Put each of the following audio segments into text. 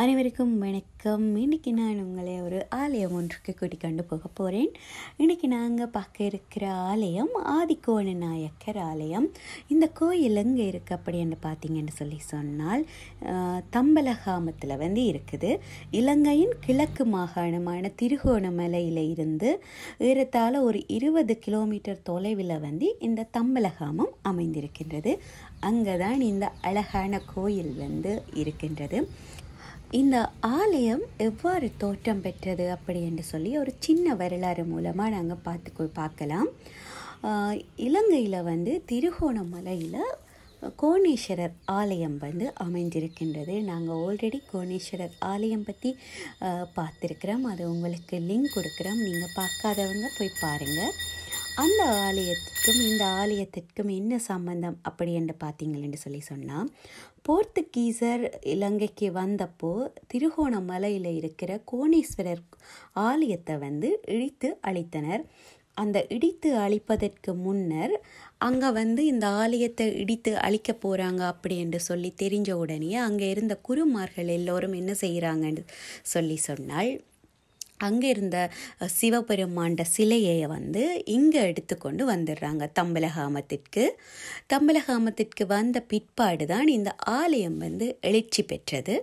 அனைவருக்கும் வணக்கம் இன்னைக்கு நான் உங்களை ஒரு ஆலயம் ஒன்றுக்கு கூட்டிக்கொண்டு போக போகிறேன் இன்னைக்கு நாங்கள் பார்க்க இருக்கிற ஆலயம் ஆதிக்கோண நாயக்கர் ஆலயம் இந்த கோயில் எங்கே இருக்குது அப்படின்னு பார்த்தீங்கன்னு சொல்லி சொன்னால் ஆஹ், தம்பலகாமத்தில் வந்து இருக்குது இலங்கையின் கிழக்கு மாகாணமான திருகோணமலையில் இருந்து ஏறத்தாழ ஒரு இருபது கிலோமீட்டர் தொலைவில் வந்து இந்த தம்பலகாமம் அமைந்திருக்கின்றது அங்கே தான் இந்த அழகான கோயில் வந்து இருக்கின்றது இந்த ஆலயம் எவ்வாறு தோற்றம் பெற்றது அப்படி என்று சொல்லி ஒரு சின்ன வரலாறு மூலமாக நாங்கள் பார்த்து பார்க்கலாம் ஆஹ் இலங்கையில் வந்து திருகோணமலையில் கோணேஸ்வரர் ஆலயம் வந்து அமைந்திருக்கின்றது நாங்கள் ஆல்ரெடி கோணேஸ்வரர் ஆலயம் பற்றி பார்த்துருக்குறோம் அது உங்களுக்கு லிங்க் கொடுக்குறோம் நீங்கள் பார்க்காதவங்க போய் பாருங்கள் அந்த ஆலயத்துக்கும் இந்த ஆலயத்திற்கும் என்ன சம்பந்தம் அப்படி என்று பார்த்தீங்களேன்னு சொல்லி சொன்னால் போர்த்துகீசர் இலங்கைக்கு வந்தப்போ திருகோணமலையில் இருக்கிற கோணேஸ்வரர் ஆலயத்தை வந்து இடித்து அழித்தனர் அந்த இடித்து அழிப்பதற்கு முன்னர் அங்கே வந்து இந்த ஆலயத்தை இடித்து அழிக்க போகிறாங்க அப்படி என்று சொல்லி தெரிஞ்ச உடனே அங்கே இருந்த குருமார்கள் எல்லோரும் என்ன செய்கிறாங்கன்னு சொல்லி சொன்னால் அங்கே இருந்த அஹ், சிவபெருமாண்ட சிலையை வந்து இங்கே எடுத்துக்கொண்டு வந்துடுறாங்க தம்பலகாமத்திற்கு தம்பலகாமத்திற்கு வந்த பிற்பாடு தான் இந்த ஆலயம் வந்து எழுச்சி பெற்றது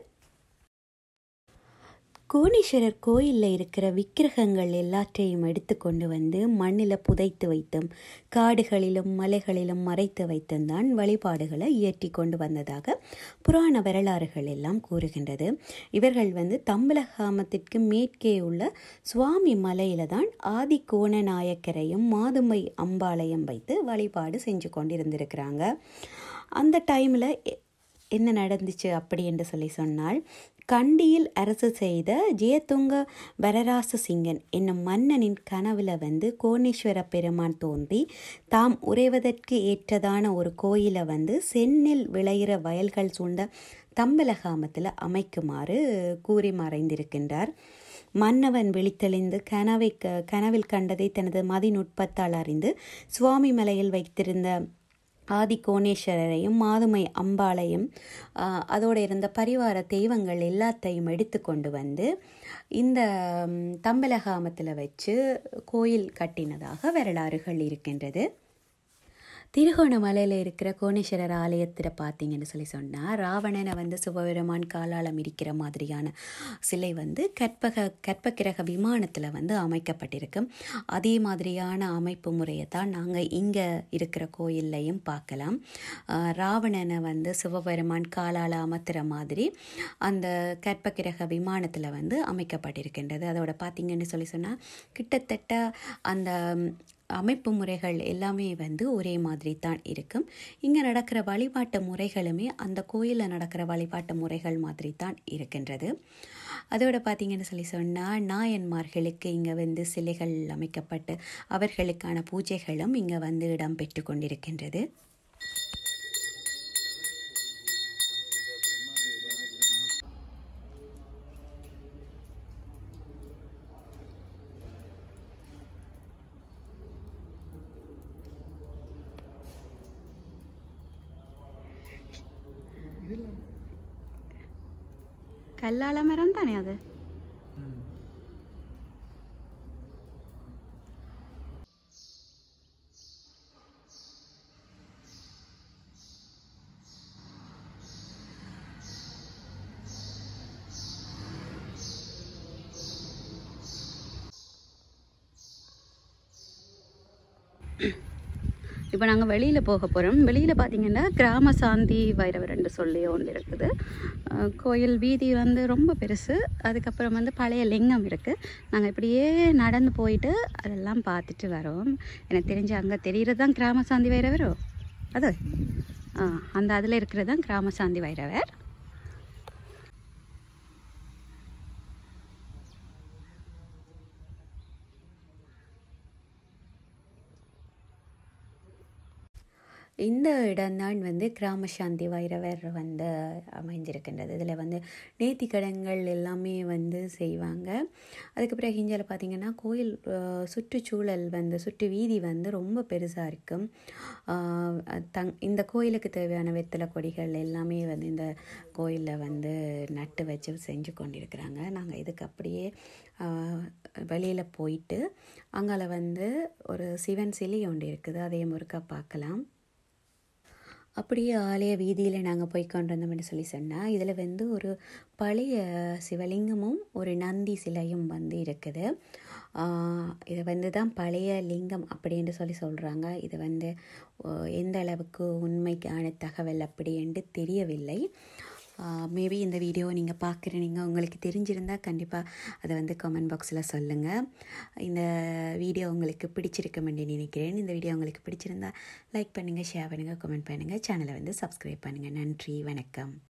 கோணீஸ்வரர் கோயிலில் இருக்கிற விக்கிரகங்கள் எல்லாற்றையும் எடுத்துக்கொண்டு வந்து மண்ணில் புதைத்து வைத்தும் காடுகளிலும் மலைகளிலும் மறைத்து வைத்தும் தான் வழிபாடுகளை இயற்றி கொண்டு வந்ததாக புராண வரலாறுகள் எல்லாம் கூறுகின்றது இவர்கள் வந்து தம்பலகாமத்திற்கு மேற்கே உள்ள சுவாமி மலையில தான் ஆதி கோணநாயக்கரையும் மாதுமை அம்பாளையம் வைத்து வழிபாடு செஞ்சு கொண்டிருந்திருக்கிறாங்க அந்த டைமில் என்ன நடந்துச்சு அப்படி என்று சொல்லி சொன்னால் கண்டியில் அரசு செய்த ஜெயதுங்க வரராச சிங்கன் என்னும் மன்னனின் கனவுல வந்து கோணேஸ்வர பெருமான் தோன்றி தாம் உறைவதற்கு ஏற்றதான ஒரு கோயிலை வந்து செந்நெல் விளையிற வயல்கள் சூழ்ந்த தம்பலகாமத்தில் அமைக்குமாறு கூறி மறைந்திருக்கின்றார் மன்னவன் விழித்தெளிந்து கனவை க- கனவில் கண்டதை தனது மதிநுட்பத்தால் அறிந்து சுவாமி மலையில் வைத்திருந்த ஆதி கோணேஸ்வரரையும் மாதுமை அம்பாளையும் ஆஹ், அதோட இருந்த பரிவார தெய்வங்கள் எல்லாத்தையும் எடுத்து கொண்டு வந்து இந்த ம், தம்பலகாமத்தில் வச்சு கோயில் கட்டினதாக வரலாறுகள் இருக்கின்றது திருகோணமலையில் இருக்கிற கோணேஸ்வரர் ஆலயத்தில் பார்த்தீங்கன்னு சொல்லி சொன்னால் ராவணனை வந்து சிவபெருமான் காலாலம் இருக்கிற மாதிரியான சிலை வந்து கற்பக கற்பக்கிரக விமானத்தில் வந்து அமைக்கப்பட்டிருக்கு அதே மாதிரியான அமைப்பு முறையை தான் நாங்கள் இங்கே இருக்கிற கோயில்லையும் பார்க்கலாம் ஆஹ் ராவணனை வந்து சிவபெருமான் காலால் அமர்த்துற மாதிரி அந்த கற்பக்கிரக விமானத்தில் வந்து அமைக்கப்பட்டிருக்கின்றது அதோட பார்த்தீங்கன்னு சொல்லி சொன்னால் கிட்டத்தட்ட அந்த ம், அமைப்பு முறைகள் எல்லாமே வந்து ஒரே மாதிரி தான் இருக்கும் இங்கே நடக்கிற வழிபாட்டு முறைகளுமே அந்த கோயிலில் நடக்கிற வழிபாட்டு முறைகள் மாதிரி தான் இருக்கின்றது அதோட பார்த்தீங்கன்னு சொல்லி சொன்னால் நாயன்மார்களுக்கு இங்கே வந்து சிலைகள் அமைக்கப்பட்டு அவர்களுக்கான பூஜைகளும் இங்கே வந்து இடம்பெற்று கொண்டிருக்கின்றது கல்லால மரம் தானே அது இப்போ நாங்கள் வெளியில் போக போகிறோம் வெளியில் பார்த்தீங்கன்னா கிராம சாந்தி வைரவர்ன்னு சொல்லி ஒன்று இருக்குது அஹ் கோயில் வீதி வந்து ரொம்ப பெருசு அதுக்கப்புறம் வந்து பழைய லிங்கம் இருக்குது நாங்கள் இப்படியே நடந்து போயிட்டு அதெல்லாம் பார்த்துட்டு வரோம் எனக்கு தெரிஞ்சு அங்கே தெரிகிறது தான் கிராம சாந்தி வைரவரோ அது ஆ அந்த அதில் இருக்கிறது தான் கிராம சாந்தி வைரவர் இந்த இடம்தான் வந்து கிராம சாந்தி வைரவர் வந்து அமைஞ்சிருக்கின்றது இதில் வந்து நேர்த்திக்கடன்கள் எல்லாமே வந்து செய்வாங்க அதுக்கு பிறகு இந்தியாவில் பார்த்திங்கன்னா கோயில் அஹ், சுற்றுச்சூழல் வந்து சுற்று வீதி வந்து ரொம்ப பெருசாக இருக்கும் ஆஹ், தங் இந்த கோயிலுக்கு தேவையான வெத்தலை கொடிகள் எல்லாமே வந்து இந்த கோயிலில் வந்து நட்டு வச்சு செஞ்சு கொண்டிருக்கிறாங்க நாங்கள் இதுக்கு அப்படியே வெளியில் போயிட்டு அங்கால வந்து ஒரு சிவன் சிலை ஒன்று இருக்குது அதையும் ஒருக்கா பார்க்கலாம் அப்படியே ஆலய வீதியில் நாங்கள் போய் கொண்டு வந்தோம்னு சொல்லி சொன்னால் இதில் வந்து ஒரு பழைய சிவலிங்கமும் ஒரு நந்தி சிலையும் வந்து இருக்குது ஆஹ் இது வந்து தான் பழைய லிங்கம் அப்படின்னு சொல்லி சொல்கிறாங்க இது வந்து ஓ, எந்த அளவுக்கு உண்மைக்கான தகவல் அப்படி என்று தெரியவில்லை மேபி இந்த வீடியோ நீங்கள் பார்க்குறீங்க உங்களுக்கு தெரிஞ்சிருந்தால் கண்டிப்பாக அதை வந்து கமெண்ட் பாக்ஸில் சொல்லுங்கள் இந்த வீடியோ உங்களுக்கு பிடிச்சிருக்கும் என்று நினைக்கிறேன் இந்த வீடியோ உங்களுக்கு பிடிச்சிருந்தா லைக் பண்ணுங்கள் ஷேர் பண்ணுங்கள் கமெண்ட் பண்ணுங்கள் சேனலை வந்து சப்ஸ்கிரைப் பண்ணுங்கள் நன்றி வணக்கம்